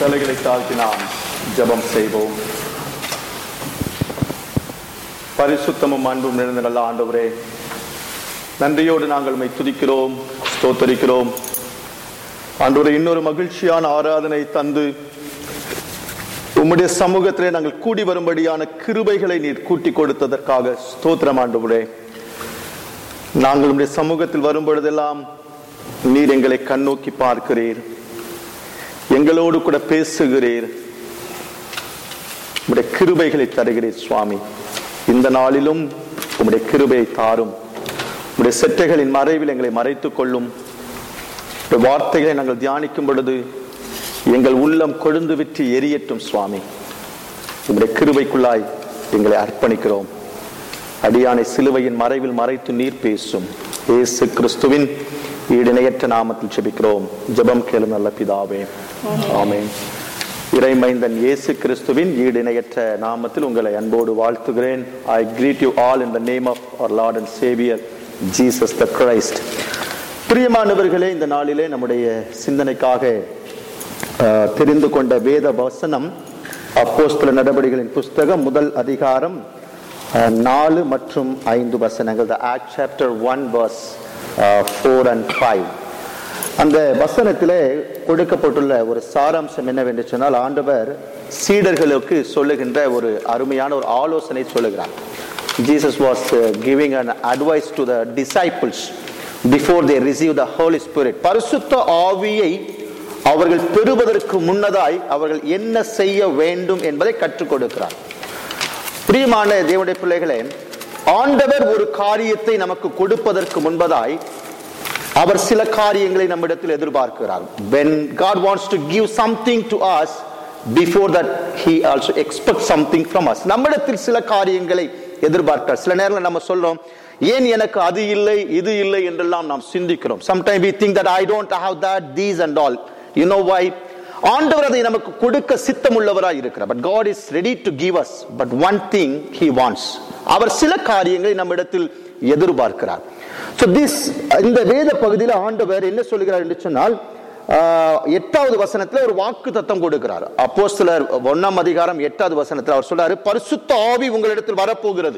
தலைகளை தாழ்த்தி நாம் ஜெபம் செய்வோம் பரிசுத்தமும் அன்பும் நிறைந்த நல்ல ஆண்டவரே நன்றியோடு நாங்கள் உம்மை துதிக்கிறோம் ஸ்தோத்தரிக்கிறோம் ஆண்டவரே இன்னொரு மகிழ்ச்சியான ஆராதனை தந்து உம்முடைய சமூகத்திலே நாங்கள் கூடி வரும்படியான கிருபைகளை நீர் கூட்டி கொடுத்ததற்காக ஸ்தோத்திரம் ஆண்டவரே நாங்கள் உம்முடைய சமூகத்தில் வரும் பொழுதெல்லாம் நீர் எங்களை கண்ணோக்கி பார்க்கிறீர் எங்களோடு கூட பேசுகிறீர் உம்முடைய கிருபைகளை தருகிறீர் சுவாமி இந்த நாளிலும் உம்முடைய கிருபையை தாரும் உம்முடைய செட்டைகளின் மறைவில் எங்களை மறைத்துக் கொள்ளும் உம்முடைய வார்த்தைகளை நாங்கள் தியானிக்கும் பொழுது எங்கள் உள்ளம் கொழுந்து விட்டு எரியட்டும் சுவாமி உம்முடைய கிருபைக்குள்ளாய் எங்களை அர்ப்பணிக்கிறோம் அடியானை சிலுவையின் மறைவில் மறைத்து நீர் பேசும் இயேசு கிறிஸ்துவின் ஈடிணையற்ற நாமத்தில் ஜெபிக்கிறோம் ஜெபம் கேளு நல்ல பிதாவே ஆமென் இறைமைந்தன் இயேசு கிறிஸ்துவின் ஈடிணையற்ற நாமத்தில் உங்களை அன்போடு வாழ்த்துகிறேன் I greet you all in the name of our Lord and Saviour Jesus the Christ பிரியமானவர்களே இந்த நாளிலே நம்முடைய சிந்தனைக்காக அஹ், தெரிந்து கொண்ட வேத வசனம் அப்போஸ்தல நடவடிக்கைகளின் புஸ்தகம் முதல் அதிகாரம் அஹ், நாலு மற்றும் ஐந்து வசனங்கள் the act chapter one verse four and five அந்த வசனத்திலே கொடுக்கப்பட்டுள்ள ஒரு சாராம்சம் என்னவென்று சொன்னால் ஆண்டவர் சீடர்களுக்கு சொல்லுகின்ற ஒரு அருமையான ஒரு ஆலோசனை சொல்லுகிறார் Jesus was giving an advice to the disciples before they receive the Holy Spirit பரிசுத்த ஆவியை அவர்கள் பெறுவதற்கு முன்னதாய் அவர்கள் என்ன செய்ய வேண்டும் என்பதை கற்றுக் கொடுக்கிறார் பிரியமான தேவனுடைய பிள்ளைகளே ஆண்டவர் ஒரு காரியத்தை நமக்கு கொடுப்பதற்கு முன்பதாய் அவர் சில காரியங்களை நம்மிடத்தில் எதிர்பார்க்கிறார் when god wants to give something to us before that he also expects something from us நம்மிடத்தில் சில காரியங்களை எதிர்பார்க்கிறார் சில நேரங்களில் நம்ம சொல்றோம் ஏன் எனக்கு அது இல்லை இது இல்லை என்றெல்லாம் நாம் சிந்திக்கிறோம் sometimes we think that i don't have that these and all you know why ஆண்டவர் அதை நமக்கு கொடுக்க சித்தம் உள்ளவராய் இருக்கிறார் but God is ready to give us but one thing he wants அவர் சில காரியங்களை நம்மிடத்தில் எதிர்பார்க்கிறார் So this இந்த வேத பகுதியில் ஆண்டவர் என்ன சொல்கிறார் என்று சொன்னால் ஆஹ், எட்டாவது வசனத்துல ஒரு வாக்கு தத்தம் கொடுக்கிறார் அப்போ சிலர் ஒன்னாம் அதிகாரம் எட்டாவது வசனத்தில் அவர் சொல்றாரு பரிசுத்த ஆவி உங்களிடத்தில் வரப்போகிறது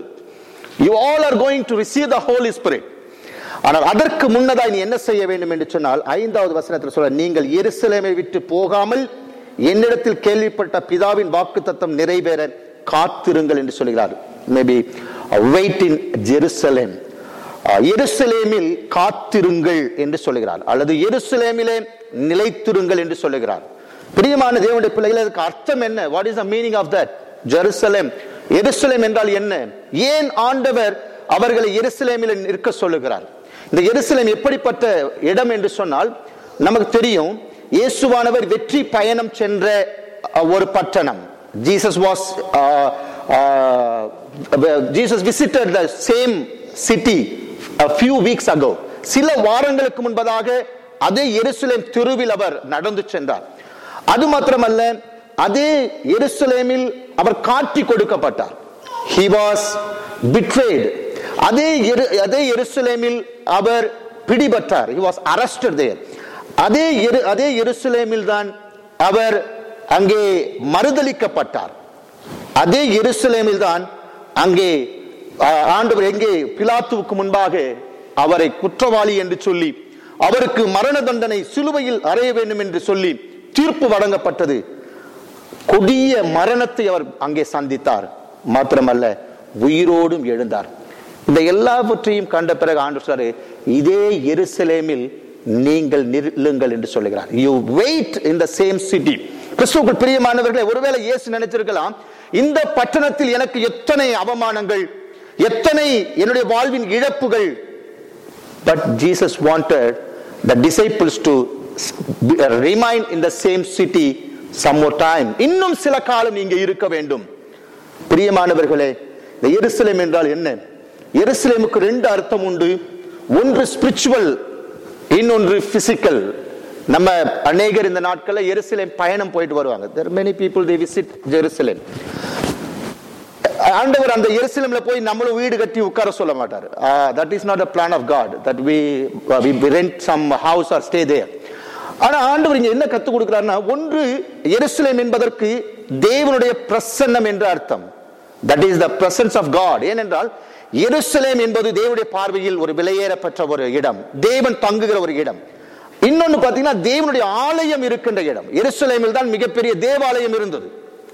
you all are going to receive the Holy Spirit ஆனால் அதற்கு முன்னதாய் நீ என்ன செய்ய வேண்டும் என்று சொன்னால் ஐந்தாவது வசனத்தில் சொல்ல நீங்கள் எருசலேமை விட்டு போகாமல் என்னிடத்தில் கேள்விப்பட்ட பிதாவின் வாக்கு தத்தம் நிறைவேற காத்திருங்கள் என்று சொல்கிறார் மேபி வெயிட் இன் ஜெருசலேம் எருசலேமில் காத்திருங்கள் என்று சொல்லுகிறார் அல்லது எருசலேமிலே நிலைத்திருங்கள் என்று சொல்லுகிறார் பிரியமான தேவனுடைய பிள்ளைகள் அதுக்கு அர்த்தம் என்ன what is the meaning of that Jerusalem எருசலேம் என்றால் என்ன ஏன் ஆண்டவர் அவர்களை எருசலேமில் நிற்க சொல்லுகிறார் இந்த எருசலேம் எப்படிப்பட்ட இடம் என்று சொன்னால் நமக்கு தெரியும் இயேசுவானவர் வெற்றி பயணம் சென்ற அஹ், ஒரு பட்டணம் Jesus was Jesus visited the same city a few weeks ago சில வாரங்களுக்கு முன்பதாக அதே எருசலேம் தெருவில் அவர் நடந்து சென்றார் அது மாத்திரமல்ல அதே எருசலேமில் அவர் காட்டி கொடுக்கப்பட்டார் he was betrayed அதே எரு- அதே எருசலேமில் அவர் பிடிபட்டார் he was arrested there அதே எரு- அதே எருசலேமில் தான் அவர் அங்கே மறுதலிக்கப்பட்டார் அதே எருசலேமில் தான் அங்கே ஆ- ஆண்டவர் எங்கே பிலாத்துவுக்கு முன்பாக அவரை குற்றவாளி என்று சொல்லி அவருக்கு மரண தண்டனை சிலுவையில் அறைய வேண்டும் என்று சொல்லி தீர்ப்பு வழங்கப்பட்டது கொடிய மரணத்தை அவர் அங்கே சந்தித்தார் மாத்திரமல்ல உயிரோடும் எழுந்தார் இந்த எல்லாவற்றையும் கண்ட பிறகு ஆண்டு சொல்றாரு இதே எருசலேமில் நீங்கள் நில்லுங்கள் என்று சொல்லுகிறார் you wait in the same city கிறிஸ்துவுக்குள் பிரியமானவர்களே ஒருவேளை இயேசு நினைச்சிருக்கலாம் இந்த பட்டணத்தில் எனக்கு எத்தனை அவமானங்கள் எத்தனை என்னுடைய வாழ்வின் இழப்புகள் but Jesus wanted the disciples to remain in the same city some more time இன்னும் சில காலம் நீங்க இருக்க வேண்டும் பிரியமானவர்களே இந்த எருசலேம் என்றால் என்ன எருசலேமுக்கு ரெண்டு அர்த்தம் உண்டு ஒன்று ஸ்பிரிச்சுவல் இன்னொன்று பிசிக்கல் நம்ம அநேகர் இந்த நாட்கள்ல எருசலேம் பயணம் போயிட்டு வருவாங்க there are many people they visit jerusalem ஆண்டவர் அந்த எருசலேம்ல போய் நம்மளும் வீடு கட்டி உட்கார சொல்ல மாட்டார் that is not a plan of God that we we rent some house or stay there ஆனா ஆண்டவர் இங்க என்ன கத்துக் கொடுக்கிறார்னா ஒன்று எருசலேம் என்பதற்கு தேவனுடைய பிரசன்னம் என்று அர்த்தம் that is the presence of God ஏனென்றால் எருசலேம் என்பது தேவனுடைய பார்வையில் ஒரு விலையேறப்பட்ட ஒரு இடம் தேவன் தங்குகிற ஒரு இடம் இன்னொன்னு பாத்தீங்கன்னா தேவனுடைய ஆலயம் இருக்கின்ற இடம் எருசலேமில் தான் மிகப்பெரிய தேவாலயம் இருந்தது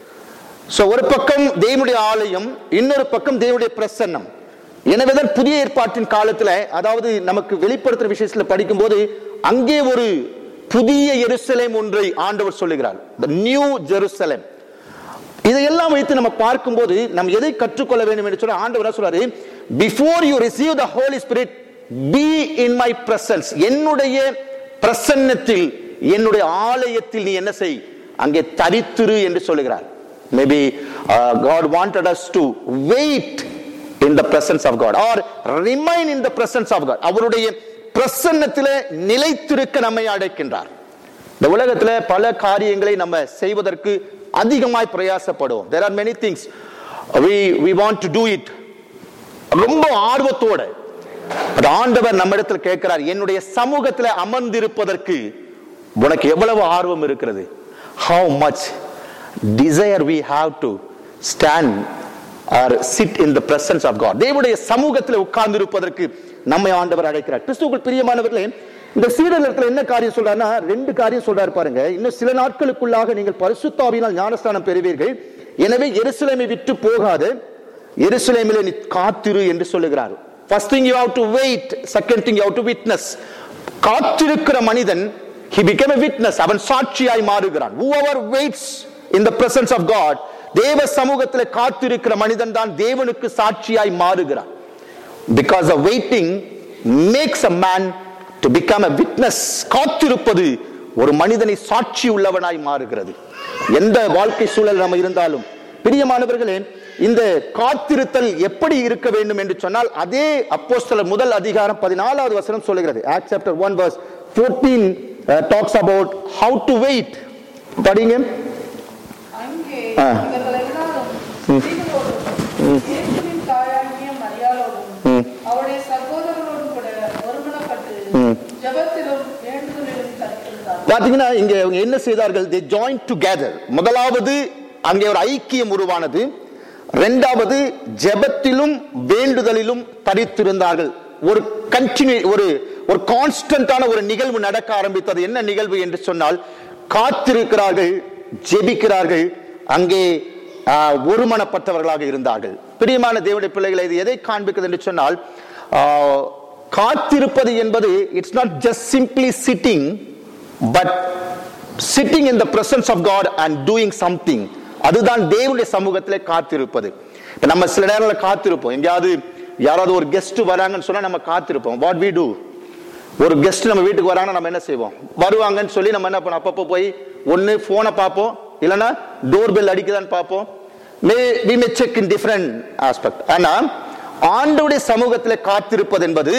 சோ ஒரு பக்கம் தேவனுடைய ஆலயம் இன்னொரு பக்கம் தேவனுடைய பிரசன்னம் எனவேதான் புதிய ஏற்பாட்டின் காலத்துல அதாவது நமக்கு வெளிப்படுத்துற விஷயத்துல படிக்கும்போது அங்கே ஒரு புதிய எருசலேம் ஒன்றை ஆண்டவர் சொல்லுகிறார் நியூ ஜெருசலேம் இதையெல்லாம் வைத்து நம்ம பார்க்கும்போது நம்ம எதை கற்றுக்கொள்ள வேண்டும் என்று சொல்ல ஆண்டவர் என்ன சொல்றாரு before you receive the Holy Spirit be in my presence என்னுடைய பிரசன்னத்தில் என்னுடைய ஆலயத்தில் நீ என்ன செய் அங்கே தரித்திரு என்று சொல்லுகிறார் maybe God wanted us to wait in the presence of God or remain in the presence of God அவருடைய பிரசன்னத்திலே நிலைத்திருக்க நம்மை அழைக்கின்றார் இந்த உலகத்துல பல காரியங்களை நம்ம செய்வதற்கு அதிகமாய் பிரயாசப்படுவோம் there are many things we we want to do it ரொம்ப ஆர்வத்தோட அது ஆண்டவர் நம்ம இடத்துல கேட்கிறார் என்னுடைய சமூகத்துல அமர்ந்திருப்பதற்கு உனக்கு எவ்வளவு ஆர்வம் இருக்கிறது how much desire we have to stand or sit in the presence of God தேவனுடைய சமூகத்தில் உட்கார்ந்து இருப்பதற்கு நம்மை ஆண்டவர் அழைக்கிறார் கிறிஸ்துவுக்குள் பிரியமானவர்களே இந்த சீடர்கள் என்ன காரியம் சொல்றாருன்னா ரெண்டு காரியம் சொல்றாரு பாருங்க இன்னும் சில நாட்களுக்குள்ளாக நீங்கள் பரிசுத்தாவினால் ஞானஸ்தானம் பெறுவீர்கள் எனவே எருசலேமை விட்டு போகாது எருசலேமிலே நீ காத்திரு என்று சொல்லுகிறார் first thing you have to wait second thing you have to witness காத்திருக்கிற மனிதன் he became a witness அவன் சாட்சியாய் மாறுகிறான் whoever waits in the presence of god தேவ சமூகத்தில் காத்திருக்கிற மனிதன் தான் தேவனுக்கு சாட்சியாய் மாறுகிறான் because of waiting makes a man to become a witness காத்திருப்பது ஒரு மனிதனை சாட்சி உள்ளவனாய் மாறுகிறது எந்த வாழ்க்கை சூழல் நம்ம இருந்தாலும் பிரியமானவர்களே இந்த காத்திருத்தல் எப்படி இருக்க வேண்டும் என்று சொன்னால் அதே அப்போஸ்தலர் முதல் அதிகாரம் பதினாலாவது வசனம் சொல்லுகிறது act chapter one verse fourteen talks about how to wait படிங்க அங்கே ஆ. இவர்கள் எல்லாரும் ஸ்திரீகளோடும், இயேசுவின் தாயாகிய மரியாளோடும், அவருடைய சகோதரரோடும் கூட ஒருமனப்பட்டு ஜெபத்திலும் வேண்டுதலிலும் தரித்திருந்தார்கள். பாத்தீங்கன்னா இங்க அவங்க என்ன செய்தார்கள் they joined together முதலாவது அங்கே ஒரு ஐக்கியம் உருவானது இரண்டாவது ஜெபத்திலும் வேண்டுதலிலும் தரித்திருந்தார்கள் ஒரு கண்டினியூ ஒரு ஒரு கான்ஸ்டன்டான ஒரு நிகழ்வு நடக்க ஆரம்பித்தது என்ன நிகழ்வு என்று சொன்னால் காத்திருக்கிறார்கள் ஜெபிக்கிறார்கள் அங்கே ஆஹ், ஒருமனப்பட்டவர்களாக இருந்தார்கள் பிரியமான தேவனுடைய பிள்ளைகளை இது எதை காண்பிக்கிறது என்று சொன்னால் ஆஹ், காத்திருப்பது என்பது it's not just simply sitting but sitting in the presence of God and doing something அதுதான் தேவனுடைய சமூகத்திலே காத்திருப்பது இப்ப நம்ம சில நேரங்களில் காத்திருப்போம் எங்கேயாவது யாராவது ஒரு கெஸ்ட் வராங்கன்னு சொன்னா நம்ம காத்திருப்போம் வாட் வி டூ ஒரு கெஸ்ட் நம்ம வீட்டுக்கு வராங்கன்னா நம்ம என்ன செய்வோம் வருவாங்கன்னு சொல்லி நம்ம என்ன பண்ணோம் அப்பப்போ போய் ஒன்னு போனை பார்ப்போம் இல்லைன்னா டோர் பெல் அடிக்குதான்னு பார்ப்போம் may we may check in different aspect ஆனா ஆண்டவருடைய சமூகத்தில் காத்திருப்பது என்பது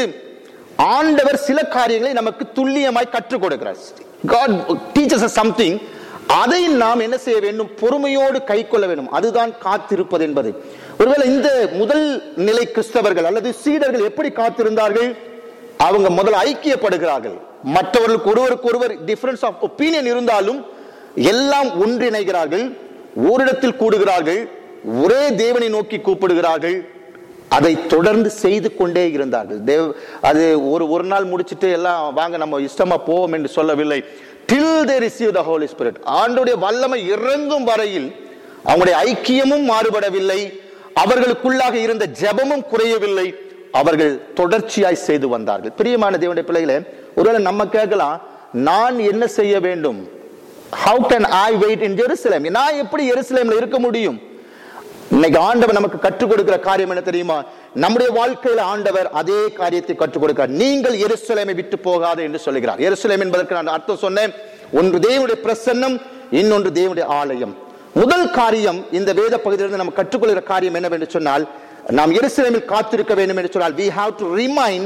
ஆண்டவர் சில காரியங்களை நமக்கு துல்லியமாய் கற்றுக் கொடுக்கிறார் God teaches us something அதை நாம் என்ன செய்ய வேண்டும் பொறுமையோடு கை கொள்ள வேண்டும் அதுதான் காத்திருப்பது என்பது ஒருவேளை இந்த முதல் நிலை கிறிஸ்தவர்கள் அல்லது சீடர்கள் எப்படி காத்திருந்தார்கள் அவங்க முதல்ல ஐக்கியப்படுகிறார்கள் மற்றவர்களுக்கு ஒருவருக்கு ஒருவர் டிஃபரன்ஸ் ஆஃப் ஒப்பீனியன் இருந்தாலும் எல்லாம் ஒன்றிணைகிறார்கள் ஓரிடத்தில் கூடுகிறார்கள் ஒரே தேவனை நோக்கி கூப்பிடுகிறார்கள் அதை தொடர்ந்து செய்து கொண்டே இருந்தார்கள் தேவ் அது ஒரு ஒரு நாள் முடிச்சிட்டு எல்லாம் வாங்க நம்ம இஷ்டமா போவோம் என்று சொல்லவில்லை till they receive the Holy Spirit ஆண்டுடைய வல்லமை இறங்கும் வரையில் அவங்களுடைய ஐக்கியமும் மாறுபடவில்லை அவர்களுக்குள்ளாக இருந்த ஜெபமும் குறையவில்லை அவர்கள் தொடர்ச்சியாய் செய்து வந்தார்கள் பிரியமான தேவனுடைய பிள்ளைகளே ஒருவேளை நம்ம கேட்கலாம் நான் என்ன செய்ய வேண்டும் how can I wait in Jerusalem நான் எப்படி எருசலேம்ல இருக்க முடியும் இன்னைக்கு ஆண்டவர் நமக்கு கற்றுக் கொடுக்கிற காரியம் என்ன தெரியுமா நம்முடைய வாழ்க்கையில ஆண்டவர் அதே காரியத்தை கற்றுக் கொடுக்கிறார் நீங்கள் எருசலேமை விட்டு போகாது என்று சொல்லுகிறார் எருசலேம் என்பதற்கு நான் அர்த்தம் சொன்னேன் ஒன்று தேவனுடைய பிரசன்னம் இன்னொன்று தேவனுடைய ஆலயம் முதல் காரியம் இந்த வேத பகுதியிலிருந்து நம்ம கற்றுக்கொள்கிற காரியம் என்னவென்று சொன்னால் நாம் எருசலேமில் காத்திருக்க வேண்டும் என்று சொன்னால் we have to remind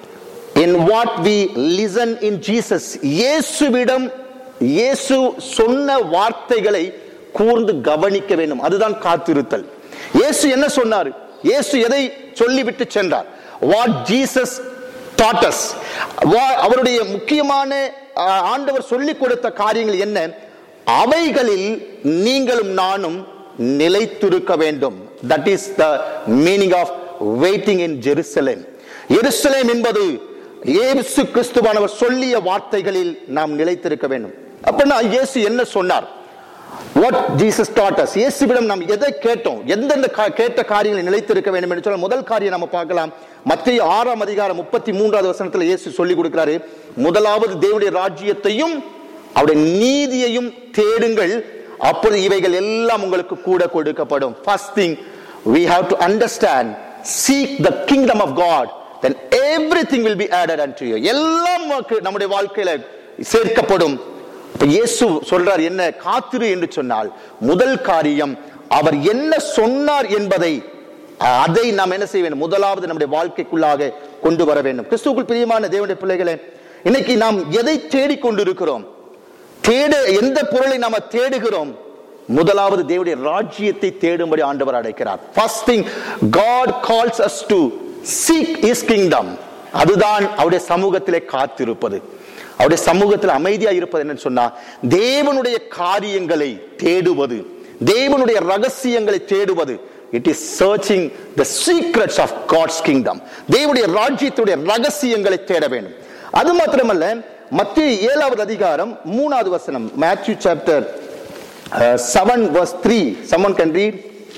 in what we listen in Jesus இயேசுவிடம் இயேசு சொன்ன வார்த்தைகளை கூர்ந்து கவனிக்க வேண்டும் அதுதான் காத்திருத்தல் இயேசு என்ன சொன்னார் இயேசு எதை சொல்லிவிட்டு சென்றார் வாட் ஜீசஸ் டாட்டஸ் அவருடைய முக்கியமான ஆஹ், ஆண்டவர் சொல்லிக் கொடுத்த காரியங்கள் என்ன அவைகளில் நீங்களும் நானும் நிலைத்திருக்க வேண்டும் that is the meaning of waiting in Jerusalem எருசலேம் என்பது இயேசு கிறிஸ்துவானவர் சொல்லிய வார்த்தைகளில் நாம் நிலைத்திருக்க வேண்டும் அப்படின்னா இயேசு என்ன சொன்னார் வாட் ஜீசஸ் டாட் us இயேசுவிடம் நாம் எதை கேட்டோம் எந்தெந்த கா- கேட்ட காரியங்களை நிலைத்திருக்க வேண்டும் என்று சொல்ல முதல் காரியம் நம்ம பார்க்கலாம் மத்திய ஆறாம் அதிகாரம் முப்பத்தி மூன்றாவது வசனத்துல இயேசு சொல்லி கொடுக்கிறாரு முதலாவது தேவனுடைய ராஜ்யத்தையும் அவருடைய நீதியையும் தேடுங்கள் அப்பொழுது இவைகள் எல்லாம் உங்களுக்கு கூட கொடுக்கப்படும் first thing we have to understand seek the kingdom of god then everything will be added unto you எல்லாம் நமக்கு நம்முடைய வாழ்க்கையில சேர்க்கப்படும் இப்ப இயேசு சொல்றார் என்ன காத்திரு என்று சொன்னால் முதல் காரியம் அவர் என்ன சொன்னார் என்பதை அதை நாம் என்ன செய்ய வேண்டும் முதலாவது நம்முடைய வாழ்க்கைக்குள்ளாக கொண்டு வர வேண்டும் கிறிஸ்துவுக்குள் பிரியமான தேவனுடைய பிள்ளைகளே இன்னைக்கு நாம் எதை தேடிக்கொண்டிருக்கிறோம் தேட எந்த பொருளை நாம தேடுகிறோம் முதலாவது தேவனுடைய ராஜ்யத்தை தேடும்படி ஆண்டவர் அழைக்கிறார் first thing God calls us to seek his kingdom அதுதான் அவருடைய சமூகத்திலே காத்திருப்பது அவருடைய சமூகத்தில் அமைதியா இருப்பது என்னன்னு சொன்னா தேவனுடைய காரியங்களை தேடுவது தேவனுடைய ரகசியங்களை தேடுவது it is searching the secrets of God's kingdom தேவனுடைய ராஜ்யத்துடைய ரகசியங்களை தேட வேண்டும் அது மாத்திரமல்ல மத்திய ஏழாவது அதிகாரம் மூணாவது வசனம் Matthew chapter seven verse three someone can read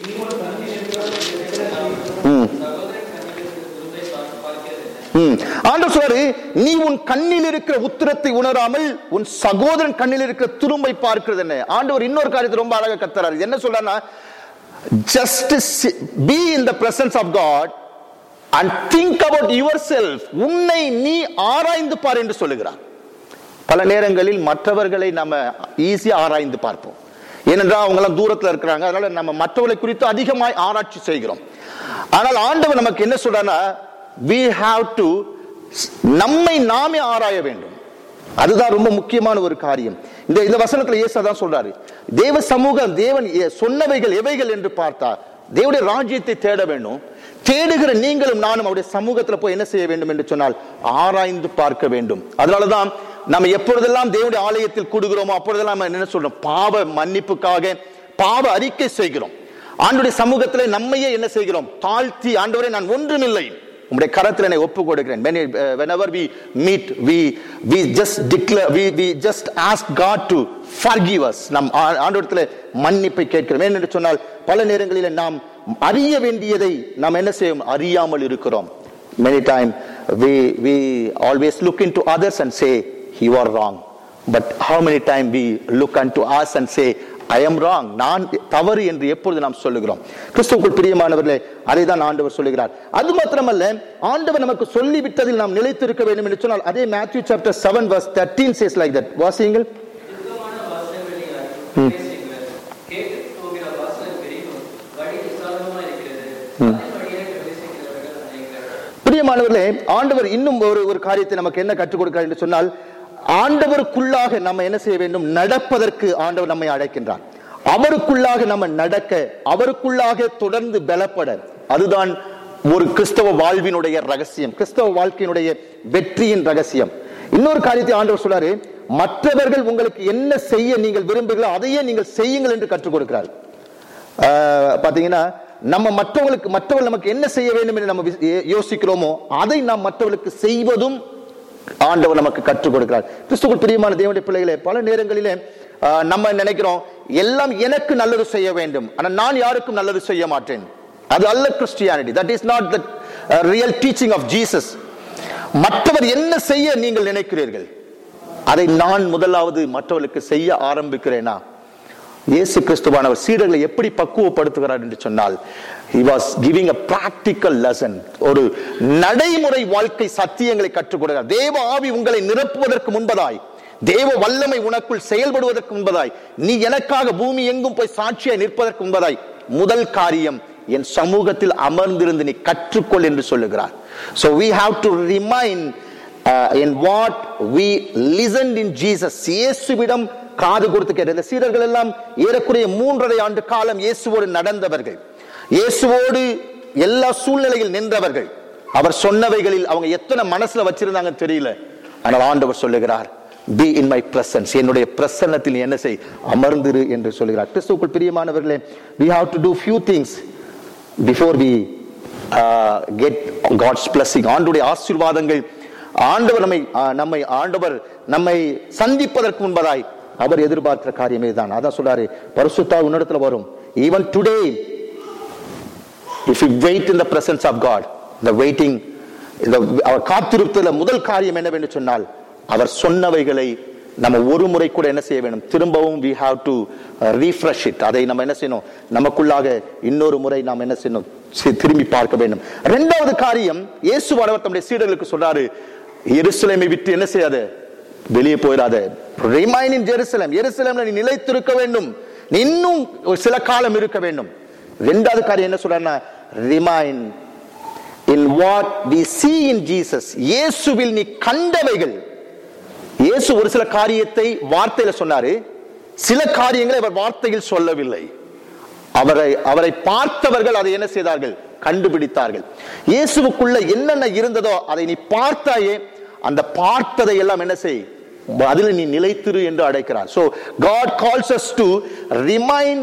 ஆண்டவர் சொல்றாரு நீ உன் கண்ணில் இருக்கிற உத்திரத்தை உணராமல் உன் சகோதரன் கண்ணில் இருக்கிற துரும்பை பார்க்கிறது என்ன ஆண்டவர் இன்னொரு காரியத்தை ரொம்ப அழகா கத்துறாரு என்ன சொல்றாருன்னா just be in the presence of God and think about yourself உன்னை நீ ஆராய்ந்து பார் என்று சொல்லுகிறார் பல நேரங்களில் மற்றவர்களை நம்ம ஈஸியா ஆராய்ந்து பார்ப்போம் ஏனென்றால் அவங்க எல்லாம் தூரத்துல இருக்கிறாங்க அதனால நம்ம மற்றவர்களை குறித்து அதிகமாய் ஆராய்ச்சி செய்கிறோம் ஆனால் ஆண்டவர் நமக்கு என்ன சொல்றாருன்னா we have to நம்மை நாமே ஆராய வேண்டும் அதுதான் ரொம்ப முக்கியமான ஒரு காரியம் இந்த இந்த வசனத்துல இயேசு அதான் சொல்றாரு தேவ சமூகம் தேவன் எ- சொன்னவைகள் எவைகள் என்று பார்த்தா தேவனுடைய ராஜ்யத்தை தேட வேண்டும் தேடுகிற நீங்களும் நானும் அவருடைய சமூகத்துல போய் என்ன செய்ய வேண்டும் என்று சொன்னால் ஆராய்ந்து பார்க்க வேண்டும் அதனாலதான் நம்ம எப்பொழுதெல்லாம் தேவனுடைய ஆலயத்தில் கூடுகிறோமோ அப்பொழுதெல்லாம் நம்ம என்ன சொல்றோம் பாவ மன்னிப்புக்காக பாவ அறிக்கை செய்கிறோம் ஆண்டுடைய சமூகத்திலே நம்மையே என்ன செய்கிறோம் தாழ்த்தி ஆண்டவரே நான் ஒன்றுமில்லை உம்முடைய கரத்தில் என்னை ஒப்பு கொடுக்கிறேன் When it- uh, whenever we meet we we just declare we we just ask God to forgive us நம் ஆ- ஆண்டவரத்தில் மன்னிப்பை கேட்கிறோம் ஏனென்று சொன்னால் பல நேரங்களில் நாம் அறிய வேண்டியதை நாம் என்ன செய்யும் அறியாமல் இருக்கிறோம் many time we we always look into others and say you are wrong but how many time we look unto us and say I am wrong நான் தவறு என்று எப்பொழுது நாம் சொல்லுகிறோம் கிறிஸ்துவுக்குள் பிரியமானவர்களே அதை தான் ஆண்டவர் சொல்லுகிறார் அது மாத்திரமல்ல ஆண்டவர் நமக்கு சொல்லிவிட்டதில் நாம் நிலைத்திருக்க வேண்டும் என்று சொன்னால் அதே Matthew chapter seven verse thirteen says like that வாசியுங்கள் சுத்தமான வாசல்களில் பிரவேசிங்கள். கேட்டுப் போகிற வாசல் பெரிதும், வழி விசாலமா இருக்கிறது. அதன் வழியே பிரவேசிக்கிறவர்கள் அநேகர். பிரியமானவர்களே ஆண்டவர் இன்னும் ஒரு ஒரு காரியத்தை நமக்கு என்ன கற்றுக் கொடுக்கிறார் என்று சொன்னால் ஆண்டவருக்குள்ளாக நம்ம என்ன செய்ய வேண்டும் நடப்பதற்கு ஆண்டவர் நம்மை அழைக்கின்றார் அவருக்குள்ளாக நம்ம நடக்க அவருக்குள்ளாக தொடர்ந்து பலப்பட அதுதான் ஒரு கிறிஸ்தவ வாழ்வினுடைய ரகசியம் கிறிஸ்தவ வாழ்க்கையினுடைய வெற்றியின் ரகசியம் இன்னொரு காரியத்தை ஆண்டவர் சொல்றாரு மற்றவர்கள் உங்களுக்கு என்ன செய்ய நீங்கள் விரும்புகிறீர்களோ அதையே நீங்கள் செய்யுங்கள் என்று கற்றுக் கொடுக்கிறார் ஆஹ் பாத்தீங்கன்னா நம்ம மற்றவர்களுக்கு மற்றவர்கள் நமக்கு என்ன செய்ய வேண்டும் என்று நம்ம வி- யோ- யோசிக்கிறோமோ அதை நாம் மற்றவர்களுக்கு செய்வதும் ஆண்டவர் நமக்கு கற்றுக் கொடுக்கிறார் கிறிஸ்துக்குள் பிரியமான தேவனுடைய பிள்ளைகளே பல நேரங்களிலே ஆஹ் நம்ம நினைக்கிறோம் எல்லாம் எனக்கு நல்லது செய்ய வேண்டும் ஆனால் நான் யாருக்கும் நல்லது செய்ய மாட்டேன் அது அல்ல Christianity that is not the real teaching of Jesus மற்றவர் என்ன செய்ய நீங்கள் நினைக்கிறீர்கள் அதை நான் முதலாவது மற்றவர்களுக்கு செய்ய ஆரம்பிக்கிறேனா இயேசு கிறிஸ்துவானவர் சீடர்களை எப்படி பக்குவப்படுத்துகிறார் என்று சொன்னால் he was giving a practical lesson ஒரு நடைமுறை வாழ்க்கை சத்தியங்களை கற்றுக் கொடுக்கிறார் தேவ ஆவி உங்களை நிரப்புவதற்கு முன்பதாய் தேவ வல்லமை உனக்குள் செயல்படுவதற்கு முன்பதாய் நீ எனக்காக பூமி எங்கும் போய் சாட்சியாய் நிற்பதற்கு முன்பதாய் முதல் காரியம் என் சமூகத்தில் அமர்ந்திருந்து நீ கற்றுக்கொள் என்று சொல்லுகிறார் so we have to remind uh, in what we listened in Jesus இயேசுவிடம் காது கொடுத்து கேட்ட இந்த சீடர்கள் எல்லாம் ஏறக்குறைய மூன்றரை ஆண்டு காலம் இயேசுவோடு நடந்தவர்கள் இயேசுவோடு எல்லா சூழ்நிலையில் நின்றவர்கள் அவர் சொன்னவைகளில் அவங்க எத்தனை மனசுல வச்சிருந்தாங்கன்னு தெரியல ஆனால் ஆண்டவர் சொல்லுகிறார் பி இன் மை பிரசன்ஸ் என்னுடைய பிரசன்னத்தில் நீ என்ன செய் அமர்ந்திரு என்று சொல்கிறார் கிறிஸ்துவுக்குள் பிரியமானவர்களே we have to do few things before we uh, get God's blessing ஆண்டுடைய ஆசீர்வாதங்கள் ஆண்டவர் நம்மை ஆஹ், நம்மை ஆண்டவர் நம்மை சந்திப்பதற்கு முன்பதாய் அவர் எதிர்பார்க்கிற காரியமே தான் அதான் சொல்றாரு பரிசுத்தா உன்னிடத்துல வரும் even today if you wait in the presence of God இந்த வெயிட்டிங் இந்த அவர் காத்திருப்பதில் முதல் காரியம் என்னவென்று சொன்னால் அவர் சொன்னவைகளை நம்ம ஒரு முறை கூட என்ன செய்ய வேண்டும் திரும்பவும் we have to uh, refresh it அதை நம்ம என்ன செய்யணும் நமக்குள்ளாக இன்னொரு முறை நாம் என்ன செய்யணும் சி- திரும்பி பார்க்க வேண்டும் இரண்டாவது காரியம் இயேசுவானவர் தம்முடைய சீடர்களுக்கு சொல்றாரு எருசலேமை விட்டு என்ன செய்யாத வெளியே போயிடாத ரிமைன் இன் ஜெருசலேம் எருசலேம்ல நீ நிலைத்திருக்க வேண்டும் நீ இன்னும் ஒரு சில காலம் இருக்க வேண்டும் ரெண்டாவது காரியம் என்ன சொல்றாருன்னா remain in what we see in Jesus இயேசுவில் நீ கண்டவைகள் இயேசு ஒரு சில காரியத்தை வார்த்தையில சொன்னாரு சில காரியங்களை அவர் வார்த்தையில் சொல்லவில்லை அவரை அவரை பார்த்தவர்கள் அதை என்ன செய்தார்கள் கண்டுபிடித்தார்கள் இயேசுவுக்குள்ள என்னென்ன இருந்ததோ அதை நீ பார்த்தாயே அந்த பார்த்ததை எல்லாம் என்ன செய் அதில் நீ நிலைத்திரு என்று அழைக்கிறார் so god calls us to remain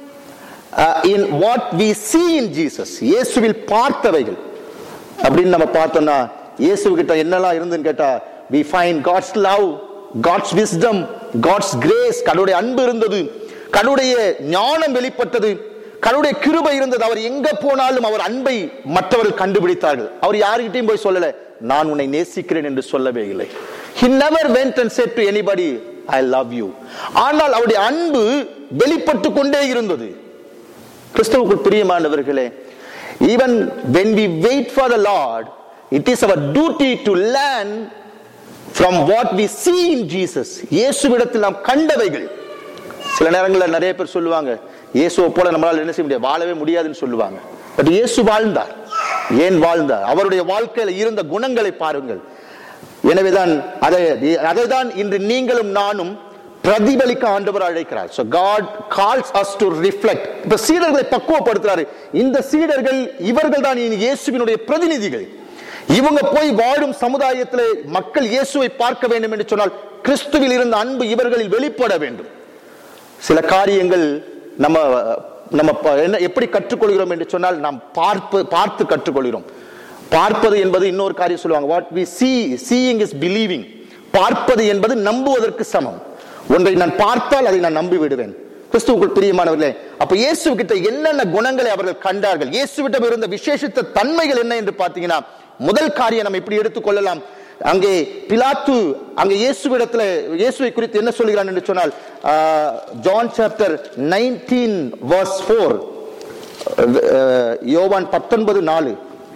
in what we see in Jesus இயேசுவில் பார்த்தவைகள் அப்படின்னு நம்ம பார்த்தோம்னா இயேசு கிட்ட என்னெல்லாம் இருந்துன்னு கேட்டா we find god's love god's wisdom god's grace கடவுளுடைய அன்பு இருந்தது கடவுளுடைய ஞானம் வெளிப்பட்டது கடவுளுடைய கிருபை இருந்தது அவர் எங்க போனாலும் அவர் அன்பை மற்றவர்கள் கண்டுபிடித்தார்கள் அவர் யாருக்கிட்டையும் போய் சொல்லல நான் உன்னை நேசிக்கிறேன் என்று சொல்லவே இல்லை he never went and said to anybody i love you ஆனால் அவருடைய அன்பு வெளிப்பட்டு கொண்டே இருந்தது கிறிஸ்தவுக்குள் பிரியமானவர்களே even when we wait for the lord it is our duty to learn from what we see in jesus இயேசுவிடத்தில் நாம் கண்டவைகள் சில நேரங்களில் நிறைய பேர் சொல்லுவாங்க இயேசுவை போல நம்மளால என்ன செய்ய முடியாது வாழவே முடியாதுன்னு சொல்லுவாங்க பட் இயேசு வாழ்ந்தார் ஏன் வாழ்ந்தார் அவருடைய வாழ்க்கையில இருந்த குணங்களை பாருங்கள் எனவேதான் அதை அதைதான் இன்று நீங்களும் நானும் பிரதிபலிக்க ஆண்டவர் அழைக்கிறார் so god calls us to reflect இப்ப சீடர்களை பக்குவப்படுத்துறாரு இந்த சீடர்கள் இவர்கள் தான் இனி இயேசுவினுடைய பிரதிநிதிகள் இவங்க போய் வாழும் சமுதாயத்தில் மக்கள் இயேசுவை பார்க்க வேண்டும் என்று சொன்னால் கிறிஸ்துவில் இருந்த அன்பு இவர்களில் வெளிப்பட வேண்டும் சில காரியங்கள் நம்ம நம்ம ப- என்ன எப்படி கற்றுக்கொள்கிறோம் என்று சொன்னால் நாம் பார்ப்பு பார்த்து கற்றுக்கொள்கிறோம் பார்ப்பது என்பது இன்னொரு காரியம் சொல்லுவாங்க what we see seeing is believing பார்ப்பது என்பது நம்புவதற்கு சமம் ஒன்றை நான் பார்த்தால் அதை நான் நம்பி விடுவேன் கிறிஸ்துவுக்குள் பிரியமானவர்களே அப்ப இயேசு கிட்ட என்னென்ன குணங்களை அவர்கள் கண்டார்கள் இயேசுவிடம் இருந்த விசேஷித்த தன்மைகள் என்ன என்று பார்த்தீங்கன்னா முதல் காரியம் நம்ம இப்படி எடுத்துக்கொள்ளலாம் அங்கே பிலாத்து அங்கே இயேசுவிடத்துல இயேசுவை குறித்து என்ன சொல்கிறான் என்று சொன்னால் John chapter nineteen verse four யோவான் பத்தொன்பது நாலு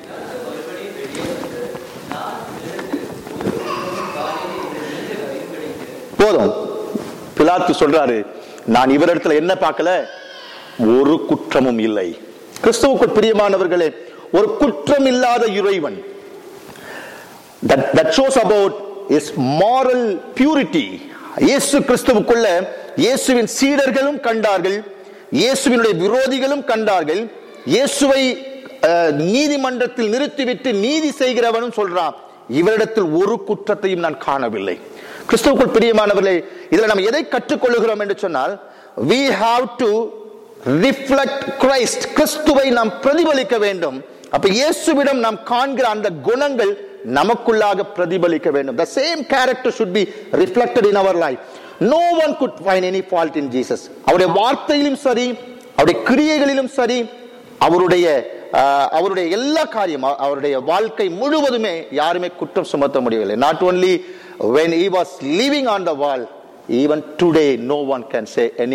போதும் பிலாத்து சொல்றாரு நான் இவரிடத்துல என்ன பார்க்கல ஒரு குற்றமும் இல்லை கிறிஸ்துவுக்குள் பிரியமானவர்களே ஒரு குற்றம் இல்லாத இறைவன் that, that shows about his moral purity இயேசு கிறிஸ்துவுக்குள்ள இயேசுவின் சீடர்களும் கண்டார்கள் இயேசுவினுடைய விரோதிகளும் கண்டார்கள் இயேசுவை அஹ், நீதிமன்றத்தில் நிறுத்திவிட்டு நீதி செய்கிறவனும் சொல்றான் இவரிடத்தில் ஒரு குற்றத்தையும் நான் காணவில்லை கிறிஸ்துவுக்குள் பிரியமானவர்களே இதுல நம்ம எதை கற்றுக்கொள்ளுகிறோம் என்று சொன்னால் we have to reflect Christ கிறிஸ்துவை நாம் பிரதிபலிக்க வேண்டும் அப்ப இயேசுவிடம் நாம் காண்கிற அந்த குணங்கள் நமக்குள்ளாக பிரதிபலிக்க வேண்டும் the same character should be reflected in our life no one could find any fault in jesus அவருடைய வார்த்தையிலும் சரி அவருடைய கிரியைகளிலும் சரி அவருடைய ஆஹ், அவருடைய எல்லா காரியம் அவ- அவருடைய வாழ்க்கை முழுவதுமே யாருமே குற்றம் சுமத்த முடியவில்லை not only when he was living on the wall even today no one can say any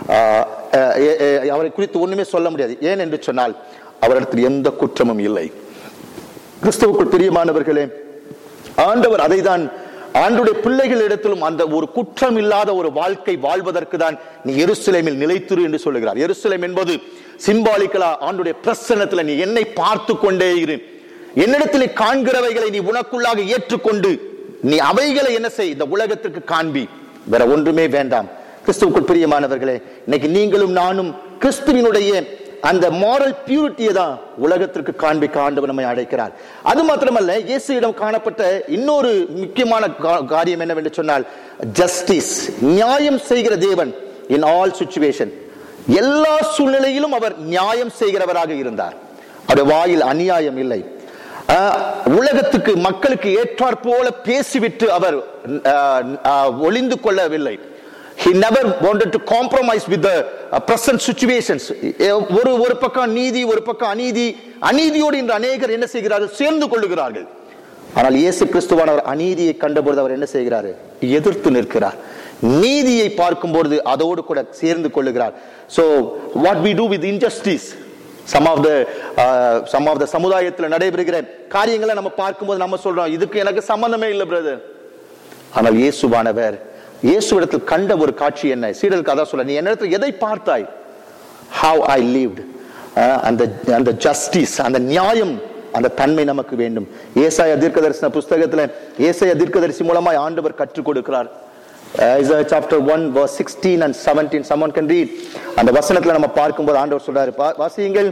அவரை குறித்து ஒண்ணுமே சொல்ல முடியாது ஏன் என்று சொன்னால் அவரிடத்தில் எந்த குற்றமும் இல்லை கிறிஸ்துவுக்குள் பிரியமானவர்களே ஆண்டவர் அதைதான் ஆண்டுடைய பிள்ளைகளிடத்திலும் அந்த ஒரு குற்றம் இல்லாத ஒரு வாழ்க்கை வாழ்வதற்கு தான் நீ எருசலேமில் நிலைத்திரு என்று சொல்லுகிறார் எருசலேம் என்பது சிம்பாலிக்கலா ஆண்டுடைய பிரசன்னத்துல நீ என்னை பார்த்து கொண்டே இரு என்னிடத்தில் காண்கிறவைகளை நீ உனக்குள்ளாக ஏற்றுக்கொண்டு நீ அவைகளை என்ன செய் இந்த உலகத்திற்கு காண்பி வேற ஒன்றுமே வேண்டாம் கிறிஸ்துவுக்குள் பிரியமானவர்களே இன்னைக்கு நீங்களும் நானும் கிறிஸ்துவினுடைய அந்த மாரல் பியூரிட்டியை தான் உலகத்திற்கு காண்பிக்க ஆண்டவர் நம்மை அழைக்கிறார் அது மாத்திரமல்ல இயேசுவிடம் காணப்பட்ட இன்னொரு முக்கியமான கா- காரியம் என்னவென்று சொன்னால் ஜஸ்டிஸ் நியாயம் செய்கிற தேவன் இன் ஆல் சுச்சுவேஷன் எல்லா சூழ்நிலையிலும் அவர் நியாயம் செய்கிறவராக இருந்தார் அவருடைய வாயில் அநியாயம் இல்லை ஆஹ், உலகத்துக்கு மக்களுக்கு ஏற்றாற் போல பேசிவிட்டு அவர் ஆஹ், ஆஹ், ஒளிந்து கொள்ளவில்லை he never wanted to compromise with the uh, present situations ஒரு ஒரு பக்கம் நீதி ஒரு பக்கம் அநீதி அநீதியோடு இன்று அநேகர் என்ன செய்கிறார்கள் சேர்ந்து கொள்ளுகிறார்கள் ஆனால் இயேசு கிறிஸ்துவானவர் அநீதியை கண்டபொழுது அவர் என்ன செய்கிறாரு எதிர்த்து நிற்கிறார் நீதியை பார்க்கும்பொழுது அதோடு கூட சேர்ந்து கொள்ளுகிறார் so what we do with injustice some of the uh, some of the சமுதாயத்தில் நடைபெறுகிற காரியங்களை நம்ம பார்க்கும்போது நம்ம சொல்றோம் இதுக்கு எனக்கு சம்பந்தமே இல்லை பிரதர் ஆனால் இயேசுவானவர் இயேசுவிடத்தில் கண்ட ஒரு காட்சி என்ன சீடலுக்கு அதான் சொல்ல நீ என்னிடத்தில் எதை பார்த்தாய் how I lived அஹ் அந்த அந்த ஜஸ்டிஸ் அந்த நியாயம் அந்த தன்மை நமக்கு வேண்டும் ஏசாய தீர்க்கதரிசன புஸ்தகத்துல ஏசாய தீர்க்கதரிசி மூலமாய் ஆண்டவர் கற்றுக் கொடுக்கிறார் Isaiah chapter 1 verse 16 and 17 someone can read அந்த வசனத்துல நம்ம பார்க்கும்போது ஆண்டவர் சொல்றாரு பா- வாசியுங்கள்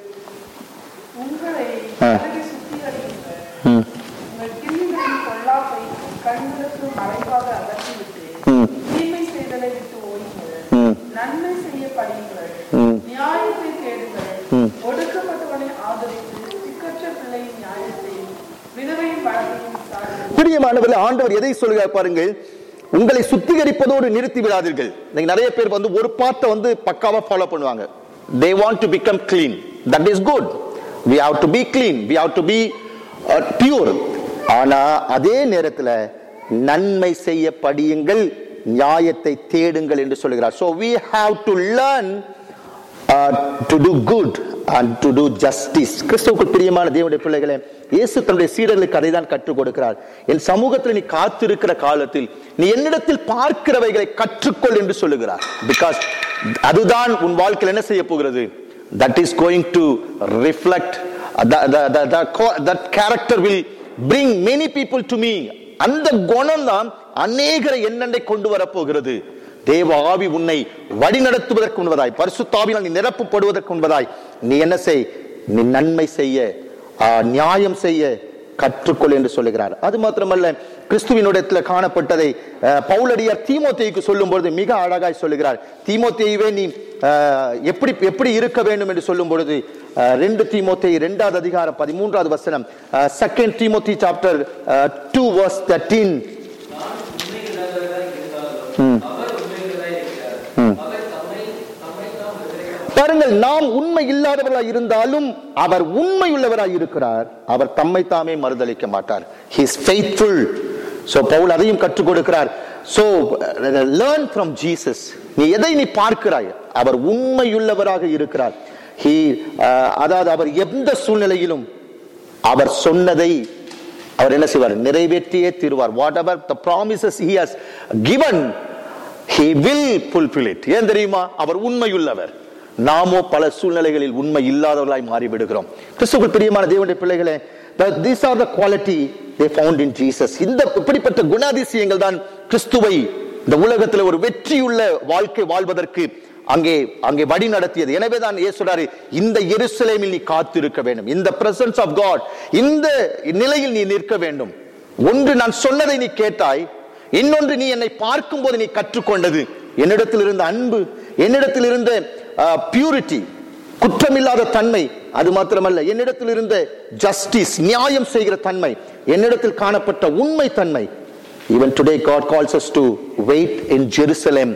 உங்களை ஆ. அழகை சுத்திகரியுங்கள். உங்கள் கிள்ளிகளின் பொல்லாப்பை கண்களுக்கு மறைவாக அகற்றிவிட்டு, ம். தீமை செய்தலை விட்டு ஓயுங்கள். ம். நன்மை செய்ய படியுங்கள். ம். நியாயத்தை தேடுங்கள். ம். ஒடுக்கப்பட்டவனை ஆதரித்து, திக்கற்ற பிள்ளையின் நியாயத்தையும், விதவையின் வழக்கையும் சாருங்கள். பிரியமானவர்கள் ஆண்டவர் எதை சொல்கிறார் பாருங்கள் உங்களை சுத்திகரிப்பதோடு நிறுத்தி விடாதீர்கள் நீங்க நிறைய பேர் வந்து ஒரு பார்ட்டை வந்து பக்காவா ஃபாலோ பண்ணுவாங்க they want to become clean that is good we have to be clean we have to be uh, pure ஆனா அதே நேரத்துல நன்மை செய்ய படியுங்கள் நியாயத்தை தேடுங்கள் என்று சொல்கிறார் so we have to learn uh, to do good and to do justice கிறிஸ்துவுக்குள் பிரியமான தேவனுடைய பிள்ளைகளே இயேசு தன்னுடைய சீடர்களுக்கு அதை தான் கற்றுக் கொடுக்கிறார் என் சமூகத்தில் நீ காத்திருக்கிற காலத்தில் நீ என்னிடத்தில் பார்க்கிறவைகளை கற்றுக்கொள் என்று சொல்லுகிறார் பிகாஸ் அதுதான் உன் வாழ்க்கையில் என்ன செய்ய போகிறது that is going to reflect uh, the, the, the, the, co- that character will bring many people to me அந்த குணம் தான் அநேகரை என்னண்டை கொண்டு வரப்போகிறது தேவ ஆவி உன்னை வழி நடத்துவதற்கு உண்பதாய் பரிசுத்தாவினால் நீ நிரப்பப்படுவதற்கு உண்பதாய் நீ என்ன செய் நீ நன்மை செய்ய ஆ, நியாயம் செய்ய கற்றுக்கொள் என்று சொல்லுகிறார் அது மாத்திரமல்ல கிறிஸ்துவினுடைய காணப்பட்டதை அஹ், பவுலடியார் தீமோத்தேயுக்கு சொல்லும் பொழுது மிக அழகாய் சொல்லுகிறார் தீமோத்தேயுவே நீ அஹ், எப்படி எப்படி இருக்க வேண்டும் என்று சொல்லும் பொழுது அஹ், ரெண்டு தீமோத்தேயு இரண்டாவது அதிகாரம் பதிமூன்றாவது வசனம் second Timothy chapter two verse thirteen நான் உண்மையுள்ளவராய் இருந்தாலும் அவர் உண்மையுள்ளவராய் இருக்கிறார் அவர் தம்மை தம்மை தாம் விவரிக்க பாருங்கள் நாம் உண்மை இல்லாதவர்களாய் இருந்தாலும் அவர் உண்மை உள்ளவராய் இருக்கிறார் அவர் தம்மை தாமே மறுதளிக்க மாட்டார் he is faithful so Pavul அதையும் கற்றுக் கொடுக்கிறார் so uh, learn from jesus நீ எதை நீ பார்க்கிறாய் அவர் உண்மையுள்ளவராக இருக்கிறார் he uh, அதாவது அவர் எந்த சூழ்நிலையிலும் அவர் சொன்னதை அவர் என்ன செய்வார் நிறைவேற்றியே தீருவார் whatever the promises he has given he will fulfill it ஏன் தெரியுமா அவர் உண்மையுள்ளவர் நாமோ பல சூழ்நிலைகளில் உண்மை இல்லாதவர்களாய் மாறிவிடுகிறோம் கிறிஸ்துவுக்குள் பிரியமான தேவனுடைய பிள்ளைகளே these are the quality they found in Jesus இந்த இப்படிப்பட்ட குணாதிசயங்கள் தான் கிறிஸ்துவை இந்த உலகத்தில் ஒரு வெற்றியுள்ள வாழ்க்கை வாழ்வதற்கு அங்கே அங்கே வழி நடத்தியது எனவே தான் சொல்றாரு இந்த எருசலேமில் நீ காத்திருக்க வேண்டும் இந்த பிரசன்ஸ் ஆஃப் காட் இந்த நிலையில் நீ நிற்க வேண்டும் ஒன்று நான் சொன்னதை நீ கேட்டாய் இன்னொன்று நீ என்னை பார்க்கும்போது நீ கற்றுக்கொண்டது என்னிடத்தில் இருந்த அன்பு என்னிடத்தில் இருந்த பியூரிட்டி குற்றமில்லாத தன்மை அது மாத்திரமல்ல என்னிடத்தில் இருந்த ஜஸ்டிஸ் நியாயம் செய்கிற தன்மை என்னிடத்தில் காணப்பட்ட உண்மை தன்மை even today God calls us to wait in Jerusalem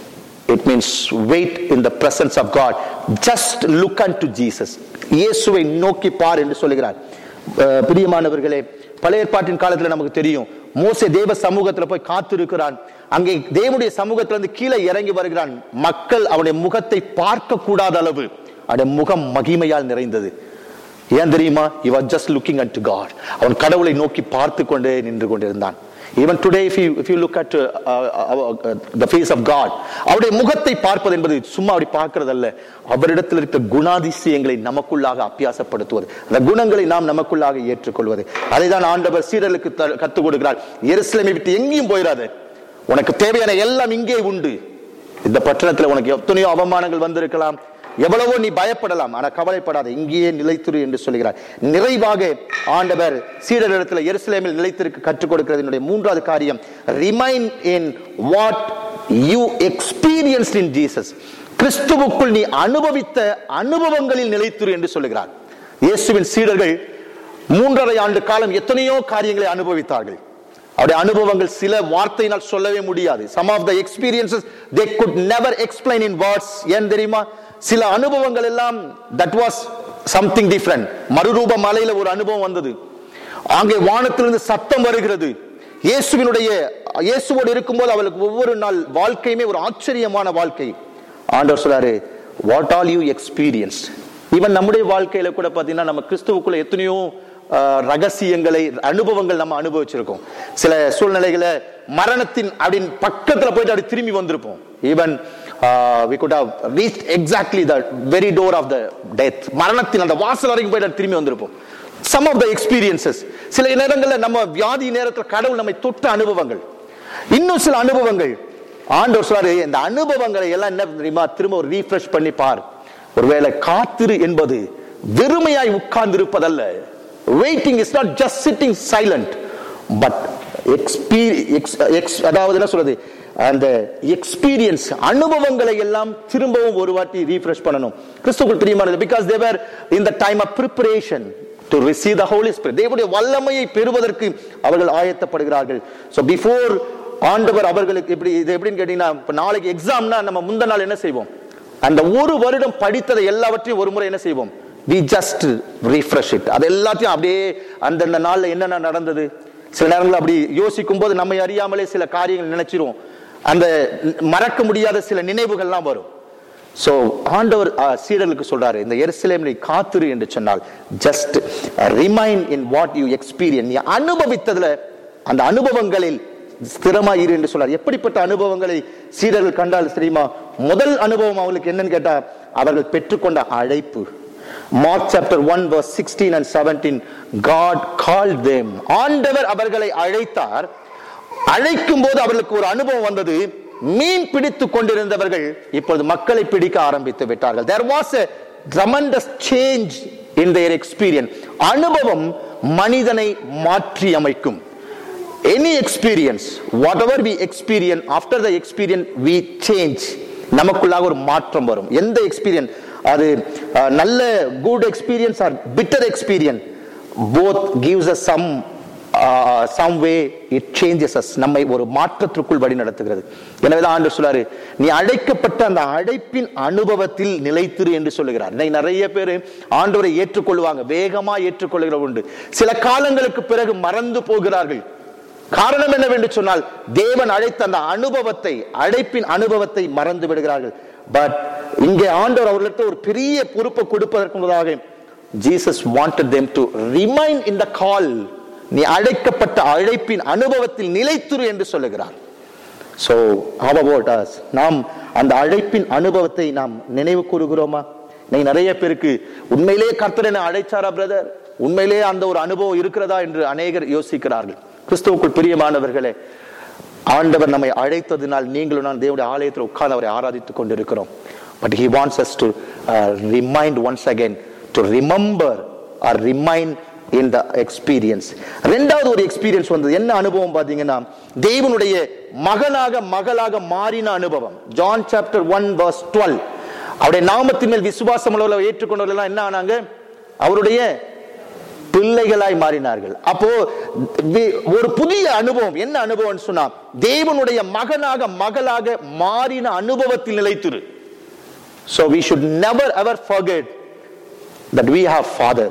it means wait in the presence of God just look unto Jesus இயேசுவை நோக்கி பார் என்று சொல்லுகிறார் அஹ் பிரியமானவர்களே பழைய ஏற்பாட்டின் காலத்துல நமக்கு தெரியும் மோசே தேவ சமூகத்துல போய் காத்திருக்கிறான் அங்கே தேவனுடைய சமூகத்துல இருந்து கீழே இறங்கி வருகிறான் மக்கள் அவனுடைய முகத்தை பார்க்க கூடாத அளவு அவனுடைய முகம் மகிமையால் நிறைந்தது ஏன் தெரியுமா he was just looking unto God அவன் கடவுளை நோக்கி பார்த்து கொண்டே நின்று கொண்டிருந்தான் even today if you if you look at uh, uh, uh, the face of God அவருடைய முகத்தை பார்ப்பது என்பது சும்மா அப்படி பார்க்கிறதல்ல அவரிடத்தில் இருக்க குணாதிசயங்களை நமக்குள்ளாக அபியாசப்படுத்துவது அந்த குணங்களை நாம் நமக்குள்ளாக ஏற்றுக்கொள்வது அதை தான் ஆண்டவர் சீரலுக்கு த- கத்துக் கொடுக்கிறார் எருசலேமை விட்டு எங்கேயும் போயிடாத உனக்கு தேவையான எல்லாம் இங்கே உண்டு இந்த பட்டணத்துல உனக்கு எத்தனையோ அவமானங்கள் வந்திருக்கலாம் எவ்வளவோ நீ பயப்படலாம் ஆனா கவலைப்படாத இங்கேயே நிலைத்திரு என்று சொல்கிறார் நிறைவாக ஆண்டவர் சீடரிடத்தில் எருசலேமில் நிலைத்திருக்க கற்றுக் கொடுக்கிறது என்னுடைய மூன்றாவது காரியம் remain in what you experience in Jesus கிறிஸ்துவுக்குள் நீ அனுபவித்த அனுபவங்களில் நிலைத்திரு என்று சொல்லுகிறார் இயேசுவின் சீடர்கள் மூன்றரை ஆண்டு காலம் எத்தனையோ காரியங்களை அனுபவித்தார்கள் அவருடைய அனுபவங்கள் சில வார்த்தையினால் சொல்லவே முடியாது some of the experiences they could never explain in words ஏன் தெரியுமா சில அனுபவங்கள் எல்லாம் தட் வாஸ் சம்திங் டிஃப்ரெண்ட் மறுரூப மலையில ஒரு அனுபவம் வந்தது அங்கே வானத்திலிருந்து சத்தம் வருகிறது இயேசுவினுடைய இயேசுவோடு இருக்கும்போது அவளுக்கு ஒவ்வொரு நாள் வாழ்க்கையுமே ஒரு ஆச்சரியமான வாழ்க்கை ஆண்டவர் சொல்றாரு what all you experience even நம்முடைய வாழ்க்கையில கூட பாத்தீங்கன்னா நம்ம கிறிஸ்துவுக்குள்ள எத்தனையோ ஆஹ், ரகசியங்களை அனுபவங்கள் நம்ம அனுபவிச்சிருக்கோம் சில சூழ்நிலைகளை மரணத்தின் அப்படின்னு பக்கத்துல போயிட்டு அப்படி திரும்பி வந்திருப்போம் even we could have reach exactly the very door of the death மரணத்தின் அந்த வாசல் வரைக்கும் போயிட்டு அப்படி திரும்பி வந்திருப்போம் சம் ஆஃப் த எக்ஸ்பீரியன்சஸ் சில நேரங்களில் நம்ம வியாதி நேரத்தில் கடவுள் நம்மை தொட்ட அனுபவங்கள் இன்னும் சில அனுபவங்கள் ஆண்டவர் சொல்றாரு இந்த அனுபவங்களை எல்லாம் என்ன தெரியுமா திரும்ப ஒரு ரீஃப்ரெஷ் பண்ணி பார் ஒருவேளை காத்திரு என்பது வெறுமையாய் உட்கார்ந்து இருப்பதல்ல waiting is not just sitting silent but அதாவது என்ன சொல்றது அந்த எக்ஸ்பீரியன்ஸ் அனுபவங்களை எல்லாம் திரும்பவும் ஒரு வாட்டி ரீஃப்ரெஷ் பண்ணணும் கிறிஸ்துக்குள் தெரியுமானது பிகாஸ் தேவர் இந்த time of preparation to receive the Holy Spirit தேவனுடைய வல்லமையை பெறுவதற்கு அவர்கள் ஆயத்தப்படுகிறார்கள் ஸோ பிஃபோர் ஆண்டவர் அவர்களுக்கு இப்படி இது எப்படின்னு கேட்டீங்கன்னா இப்போ நாளைக்கு எக்ஸாம்னா நம்ம முந்த நாள் என்ன செய்வோம் அந்த ஒரு வருடம் படித்ததை எல்லாவற்றையும் ஒரு முறை என்ன செய்வோம் வி ஜஸ்ட் ரீஃப்ரெஷ் இட் அது எல்லாத்தையும் அப்படியே அந்தந்த நாள்ல என்னென்ன நடந்தது சில நேரங்கள் அப்படி யோசிக்கும் போது நம்மை அறியாமலே சில காரியங்கள் நினைச்சிருவோம் அந்த மறக்க முடியாத சில நினைவுகள்லாம் வரும் சோ ஆண்டவர் அஹ், சீடர்களுக்கு சொல்றாரு இந்த எருசலேமில் காத்திரு என்று சொன்னால் just remain in what you experience நீ அனுபவித்ததுல அந்த அனுபவங்களில் ஸ்திரமாய் இரு என்று சொல்றார் எப்படிப்பட்ட அனுபவங்களை சீடர்கள் கண்டால் தெரியுமா முதல் அனுபவம் அவங்களுக்கு என்னன்னு கேட்டா அவர்கள் பெற்றுக்கொண்ட அழைப்பு Mark chapter one verse sixteen and seventeen God call them ஆண்டவர் அவர்களை அழைத்தார் அழைக்கும் போது அவர்களுக்கு ஒரு அனுபவம் வந்தது மீன் பிடித்துக் கொண்டிருந்தவர்கள் இப்பொழுது மக்களை பிடிக்க ஆரம்பித்து விட்டார்கள் there was a tremendous change in their experience அனுபவம் மனிதனை மாற்றி அமைக்கும் any experience whatever we experience after the experience we change நமக்குள்ளாக ஒரு மாற்றம் வரும் எந்த எக்ஸ்பீரியன்ஸ் அது அஹ், நல்ல good experience or bitter experience both gives us some some way it changes us நம்மை ஒரு மாற்றத்திற்குள் வழி நடத்துகிறது எனவே தான் ஆண்டு சொல்றாரு நீ அழைக்கப்பட்ட அந்த அழைப்பின் அனுபவத்தில் நிலைத்திரு என்று சொல்லுகிறார் இன்னைக்கு நிறைய பேர் ஆண்டவரை ஏற்றுக்கொள்வாங்க வேகமா ஏற்றுக்கொள்கிற உண்டு சில காலங்களுக்கு பிறகு மறந்து போகிறார்கள் காரணம் என்னவென்று சொன்னால் தேவன் அழைத்த அந்த அனுபவத்தை அழைப்பின் அனுபவத்தை மறந்து விடுகிறார்கள் பட் இங்கே ஆண்டவர் அவர்களுக்கு ஒரு பெரிய பொறுப்பை கொடுப்பதற்கு முன்னதாக Jesus wanted them to remain in the call நீ அழைக்கப்பட்ட அழைப்பின் அனுபவத்தில் நிலைத்துரு என்று சொல்லுகிறார் சோ how about us நாம் அந்த அழைப்பின் அனுபவத்தை நாம் நினைவு கூறுகிறோமா இன்னைக்கு நிறைய பேருக்கு உண்மையிலேயே கர்த்தர் என்ன அழைச்சாரா பிரதர் உண்மையிலேயே அந்த ஒரு அனுபவம் இருக்கிறதா என்று அநேகர் யோசிக்கிறார்கள் கிறிஸ்துவுக்குள் பிரியமானவர்களே ஆண்டவர் நம்மை அழைத்ததினால் நீங்களும் நான் தேவனுடைய ஆலயத்தில் உட்கார்ந்து அவரை ஆராதித்துக் கொண்டிருக்கிறோம் but he wants us to remind once again to remember or remind in the experience ரெண்டாவது ஒரு எக்ஸ்பீரியன்ஸ் வந்தது என்ன அனுபவம் பாத்தீங்கன்னா தேவனுடைய மகனாக மகளாக மாறின அனுபவம் John chapter one verse twelve அவருடைய நாமத்தின் மேல் விசுவாசம் உள்ளவர்களை ஏற்றுக்கொண்டவர்கள் எல்லாம் என்ன ஆனாங்க அவருடைய பிள்ளைகளாய் மாறினார்கள் அப்போ வி- ஒரு புதிய அனுபவம் என்ன அனுபவம் சொன்னா தேவனுடைய மகனாக மகளாக மாறின அனுபவத்தில் நிலைத்திரு so we should never ever forget that we have father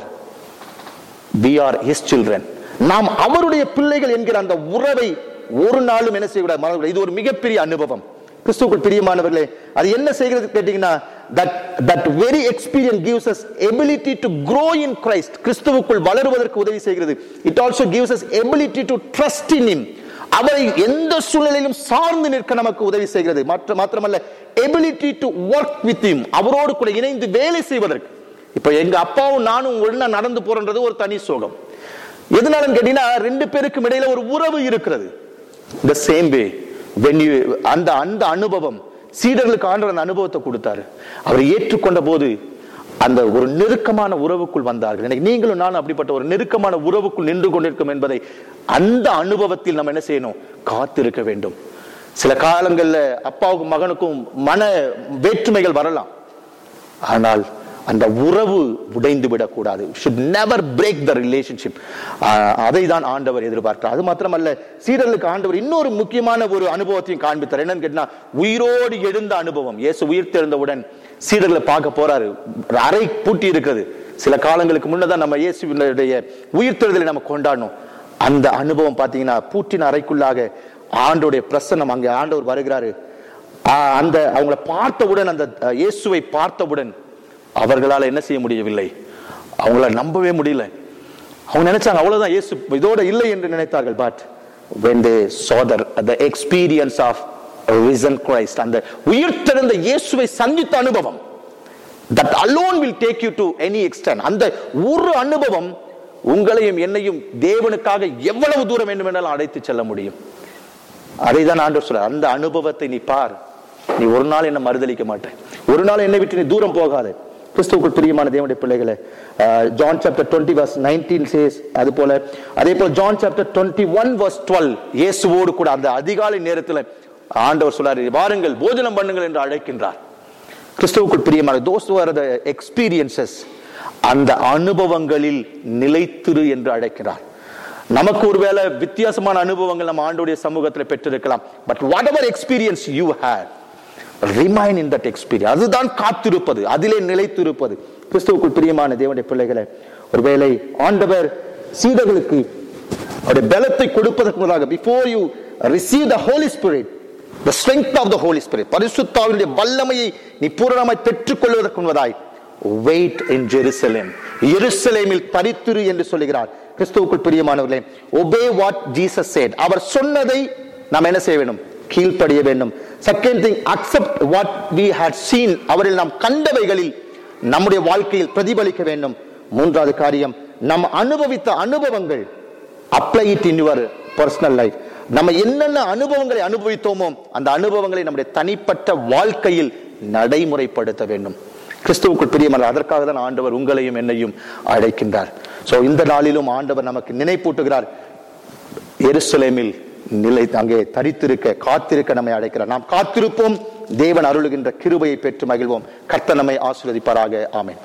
we are his children நாம் அவருடைய பிள்ளைகள் என்கிற அந்த உறவை ஒரு நாளும் என்ன செய்யக்கூடாது மறந்துவிட இது ஒரு மிகப்பெரிய அனுபவம் கிறிஸ்துவுக்குள் பிரியமானவர்களே அது என்ன செய்கிறது கேட்டீங்கன்னா that that very experience gives us ability to grow in Christ கிறிஸ்துவுக்குள் வளருவதற்கு உதவி செய்கிறது it also gives us ability to trust in him அவரை எந்த சூழ்நிலையிலும் சார்ந்து நிற்க நமக்கு உதவி செய்கிறது மற்ற மாத்திரமல்ல ability to work with him அவரோடு கூட இணைந்து வேலை செய்வதற்கு இப்ப எங்க அப்பாவும் நானும் ஒண்ணா நடந்து போறன்றது ஒரு தனி சோகம் எதனாலும் கேட்டீங்கன்னா ரெண்டு பேருக்கும் இடையில ஒரு உறவு இருக்கிறது the same way when you அந்த அந்த அனுபவம் சீடர்களுக்கு ஆண்டவர் அந்த அனுபவத்தை கொடுத்தாரு அவரை ஏற்றுக்கொண்ட போது அந்த ஒரு நெருக்கமான உறவுக்குள் வந்தார்கள் எனக்கு நீங்களும் நானும் அப்படிப்பட்ட ஒரு நெருக்கமான உறவுக்குள் நின்று கொண்டிருக்கும் என்பதை அந்த அனுபவத்தில் நம்ம என்ன செய்யணும் காத்திருக்க வேண்டும் சில காலங்கள்ல அப்பாவுக்கும் மகனுக்கும் மன வேற்றுமைகள் வரலாம் ஆனால் அந்த உறவு உடைந்து விடக்கூடாது should never break the relationship அதை தான் ஆண்டவர் எதிர்பார்க்கிறார் அது மாத்திரமல்ல சீடர்களுக்கு ஆண்டவர் இன்னொரு முக்கியமான ஒரு அனுபவத்தையும் காண்பித்தார் என்னன்னு கேட்டா உயிரோடு எழுந்த அனுபவம் இயேசு உயிர் தெழுந்தவுடன் சீடர்களை பார்க்க போறாரு அறை பூட்டி இருக்கிறது சில காலங்களுக்கு முன்னதான் நம்ம இயேசுவினுடைய உயிர்த்தெழுதலை நம்ம கொண்டாடணும் அந்த அனுபவம் பாத்தீங்கன்னா பூட்டின அறைக்குள்ளாக ஆண்டோடைய பிரசன்னம் அங்க ஆண்டவர் வருகிறாரு ஆஹ் அந்த அவங்கள பார்த்தவுடன் அந்த அஹ், இயேசுவை பார்த்தவுடன் அவர்களால் என்ன செய்ய முடியவில்லை அவங்கள நம்பவே முடியல அவங்க நினைச்சாங்க அவ்வளவுதான் இயேசு இதோட இல்லை என்று நினைத்தார்கள் but when they saw the, the experience of risen Christ அந்த உயிர்த்தெழுந்த இயேசுவை சந்தித்த அனுபவம் that alone will take you to any extent அந்த ஒரு அனுபவம் உங்களையும் என்னையும் தேவனுக்காக எவ்வளவு தூரம் வேண்டுமென்றாலும் அழைத்து செல்ல முடியும் அதை தான் ஆண்டவர் சொல்றார் அந்த அனுபவத்தை நீ பார் நீ ஒரு நாள் என்ன மறுதலிக்க மாட்டேன் ஒரு நாள் என்னை விட்டு நீ தூரம் போகாத கிறிஸ்துவுக்குள் பிரியமான தேவனுடைய பிள்ளைகளை John chapter twenty verse nineteen says அது போல அதே போல John chapter twenty one verse twelve இயேசுவோடு கூட அந்த அதிகாலை நேரத்தில் ஆண்டவர் சொல்றாரு வாருங்கள் போஜனம் பண்ணுங்கள் என்று அழைக்கின்றார் கிறிஸ்துவுக்குள் பிரியமான தோஸ் ஆர் த எக்ஸ்பீரியன்சஸ் அந்த அனுபவங்களில் நிலைத்திரு என்று அழைக்கிறார் நமக்கு ஒருவேளை வித்தியாசமான அனுபவங்கள் நம்ம ஆண்டோடைய சமூகத்தில் பெற்றிருக்கலாம் but whatever experience you had remain in that experience அதுதான் காத்திருப்பது அதிலே நிலைத்திருப்பது கிறிஸ்துவுக்குள் பிரியமான தேவனுடைய பிள்ளைகளை ஒருவேளை ஆண்டவர் சீடர்களுக்கு அவருடைய பலத்தை கொடுப்பதற்கு முன்னாக before you receive the Holy Spirit the strength of the holy spirit பரிசுத்தாவினுடைய வல்லமையை நீ பூரணமாய் பெற்றுக் கொள்வதற்கு முன்பதாய் wait in jerusalem எருசலேமில் தரித்திரு என்று சொல்லுகிறார் கிறிஸ்துவுக்குள் பிரியமானவர்களே obey what jesus said அவர் சொன்னதை நாம் என்ன செய்ய வேண்டும் கீழ்ப்படிய வேண்டும் second thing accept what we had seen அவரில் நாம் கண்டவைகளில் நம்முடைய வாழ்க்கையில் பிரதிபலிக்க வேண்டும் மூன்றாவது காரியம் நாம் அனுபவித்த அனுபவங்கள் apply it in your personal life நம்ம என்னென்ன அனுபவங்களை அனுபவித்தோமோ அந்த அனுபவங்களை நம்முடைய தனிப்பட்ட வாழ்க்கையில் நடைமுறைப்படுத்த வேண்டும் கிறிஸ்துவுக்குள் பிரியமல்ல அதற்காக தான் ஆண்டவர் உங்களையும் என்னையும் அழைக்கின்றார் சோ இந்த நாளிலும் ஆண்டவர் நமக்கு நினைப்பூட்டுகிறார் எருசலேமில் நிலை அங்கே தரித்திருக்க காத்திருக்க நம்மை அழைக்கிறார் நாம் காத்திருப்போம் தேவன் அருளுகின்ற கிருபையை பெற்று மகிழ்வோம் கர்த்தர் நம்மை ஆசீர்வதிப்பாராக ஆமென்